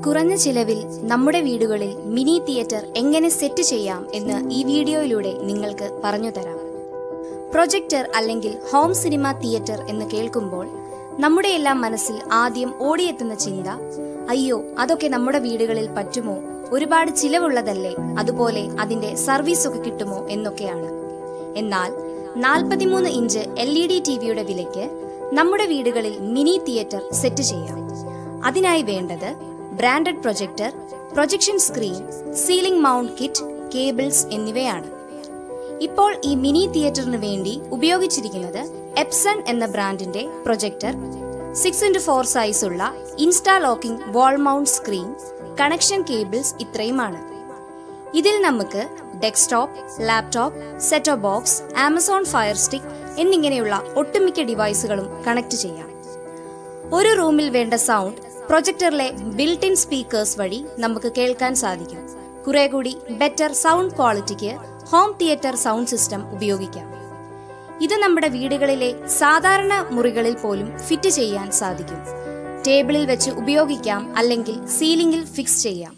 കുറഞ്ഞ ചിലവിൽ നമ്മുടെ വീടുകളിൽ മിനി തിയേറ്റർ എങ്ങനെ സെറ്റ് ചെയ്യാം എന്ന് ഈ വീഡിയോയിലൂടെ നിങ്ങൾക്ക് പറഞ്ഞു തരാം പ്രൊജക്ടർ അല്ലെങ്കിൽ ഹോം സിനിമ തിയേറ്റർ എന്ന് കേൾക്കുമ്പോൾ നമ്മുടെ എല്ലാം മനസ്സിൽ ആദ്യം ഓടിയെത്തുന്ന ചിന്ത അയ്യോ അതൊക്കെ നമ്മുടെ വീടുകളിൽ പറ്റുമോ ഒരുപാട് ചിലവുള്ളതല്ലേ അതുപോലെ അതിന്റെ സർവീസ് ഒക്കെ കിട്ടുമോ എന്നൊക്കെയാണ് എന്നാൽ നാൽപ്പത്തിമൂന്ന് inch L E D T വിയുടെ വിലയ്ക്ക് നമ്മുടെ വീടുകളിൽ മിനി തിയേറ്റർ സെറ്റ് ചെയ്യാം അതിനായി വേണ്ടത് branded projector projection screen ceiling mount kit cables എന്നിവയാണ് ഇപ്പോൾ ഈ മിനി തിയേറ്ററിന് വേണ്ടി ഉപയോഗിച്ചിരിക്കുന്നത് എപ്സൺ എന്ന ബ്രാൻഡിന്റെ projector six into four size ഉള്ള insta locking wall mount screen connection cables ഇത്രയുമാണ് ഇതിൽ നമുക്ക് ഡെസ്ക്ടോപ്പ് ലാപ്ടോപ്പ് സെറ്റോ ബോക്സ് ആമസോൺ ഫയർ സ്റ്റിക് എന്നിങ്ങനെയുള്ള ഒട്ടുമിക്ക ഡിവൈസുകളും കണക്ട് ചെയ്യാം ഒരു റൂമിൽ വേണ്ട സൗണ്ട് പ്രൊജക്ടറിലെ ബിൽറ്റ് ഇൻ സ്പീക്കേഴ്സ് വഴി നമുക്ക് കേൾക്കാൻ സാധിക്കും കുറെ കൂടി ബെറ്റർ സൗണ്ട് ക്വാളിറ്റിക്ക് ഹോം തിയേറ്റർ സൗണ്ട് സിസ്റ്റം ഉപയോഗിക്കാം ഇത് നമ്മുടെ വീടുകളിലെ സാധാരണ മുറികളിൽ പോലും ഫിറ്റ് ചെയ്യാൻ സാധിക്കും ടേബിളിൽ വെച്ച് ഉപയോഗിക്കാം അല്ലെങ്കിൽ സീലിംഗിൽ ഫിക്സ് ചെയ്യാം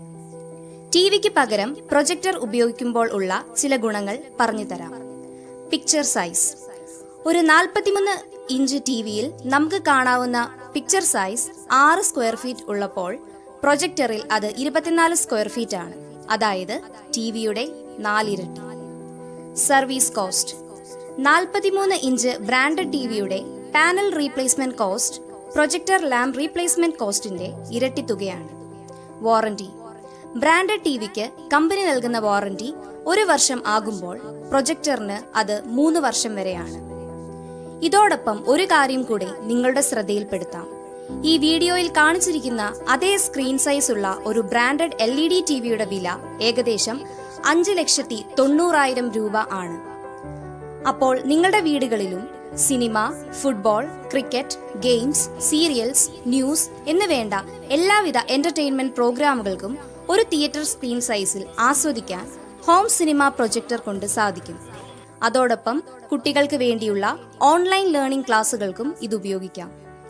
ടി വിക്ക് പകരം പ്രൊജക്ടർ ഉപയോഗിക്കുമ്പോൾ ഉള്ള ചില ഗുണങ്ങൾ പറഞ്ഞു തരാം പിക്ചർ സൈസ് ഒരു നാൽപ്പത്തിമൂന്ന് ഇഞ്ച് ടി വിയിൽ നമുക്ക് കാണാവുന്ന പിക്ചർ സൈസ് ആറ് സ്ക്വയർ ഫീറ്റ് ഉള്ളപ്പോൾ പ്രൊജക്ടറിൽ അത് ഇരുപത്തിനാല് സ്ക്വയർ ഫീറ്റ് ആണ് അതായത് ടി വിയുടെ നാലിരട്ടി സർവീസ് കോസ്റ്റ് നാൽപ്പത്തിമൂന്ന് ഇഞ്ച് ബ്രാൻഡഡ് ടി വിയുടെ panel replacement cost projector lamp replacement കോസ്റ്റിന്റെ ഇരട്ടി തുകയാണ് വാറന്റി ബ്രാൻഡഡ് ടി വിക്ക് കമ്പനി നൽകുന്ന വാറന്റി ഒരു വർഷം ആകുമ്പോൾ പ്രൊജക്ടറിന് അത് മൂന്ന് വർഷം വരെയാണ് ഇതോടൊപ്പം ഒരു കാര്യം കൂടി നിങ്ങളുടെ ശ്രദ്ധയിൽപ്പെടുത്താം ഈ വീഡിയോയിൽ കാണിച്ചിരിക്കുന്ന അതേ സ്ക്രീൻ സൈസ് ഉള്ള ഒരു branded L E D T വിയുടെ വില ഏകദേശം അഞ്ച് ലക്ഷത്തി തൊണ്ണൂറായിരം രൂപ ആണ് അപ്പോൾ നിങ്ങളുടെ വീടുകളിലും cinema football cricket games serials news എന്ന് വേണ്ട എല്ലാവിധ എന്റർടൈൻമെന്റ് പ്രോഗ്രാമുകൾക്കും ഒരു തിയേറ്റർ സ്ക്രീൻ സൈസിൽ ആസ്വദിക്കാൻ ഹോം സിനിമ പ്രൊജക്ടർ കൊണ്ട് സാധിക്കും അതോടൊപ്പം കുട്ടികൾക്ക് വേണ്ടിയുള്ള ഓൺലൈൻ ലേണിംഗ് ക്ലാസുകൾക്കും ഇത് ഉപയോഗിക്കാം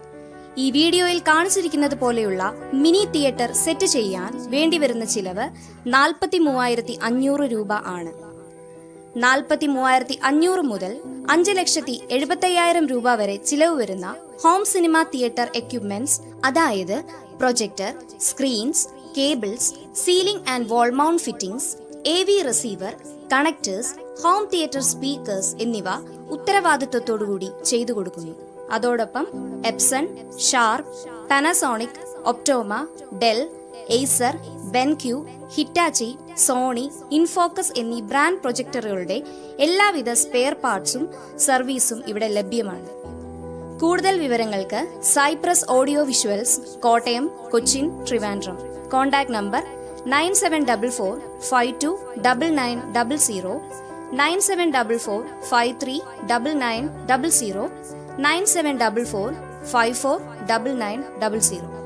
ഈ വീഡിയോയിൽ കാണിച്ചിരിക്കുന്നത് പോലെയുള്ള മിനി തിയേറ്റർ സെറ്റ് ചെയ്യാൻ വേണ്ടിവരുന്ന ചിലവ് നാൽപ്പത്തി മൂവായിരത്തി അഞ്ഞൂറ് രൂപ ആണ് നാൽപ്പത്തി മൂവായിരത്തി അഞ്ഞൂറ് മുതൽ അഞ്ച് ലക്ഷത്തി എഴുപത്തയ്യായിരം രൂപ വരെ ചിലവ് വരുന്ന ഹോം സിനിമ തിയേറ്റർ എക്യുപ്മെന്റ്സ് അതായത് projector screens cables ceiling and wall mount fittings A V receiver connectors home theatre speakers എന്നിവ ഉത്തരവാദിത്വത്തോടുകൂടി ചെയ്തു കൊടുക്കുന്നു അതോടൊപ്പം Epson Sharp Panasonic Optoma Dell Acer BenQ Hitachi Sony InFocus എന്നീ ബ്രാൻഡ് പ്രൊജക്ടറുകളുടെ എല്ലാവിധ സ്പെയർ പാർട്സും സർവീസും ഇവിടെ ലഭ്യമാണ് കൂടുതൽ വിവരങ്ങൾക്ക് Cyprus audio visuals Kottayam Cochin Trivandrum contact number nine seven double four five two double nine double zero nine seven double four five three double nine double zero nine seven double four five four double nine double zero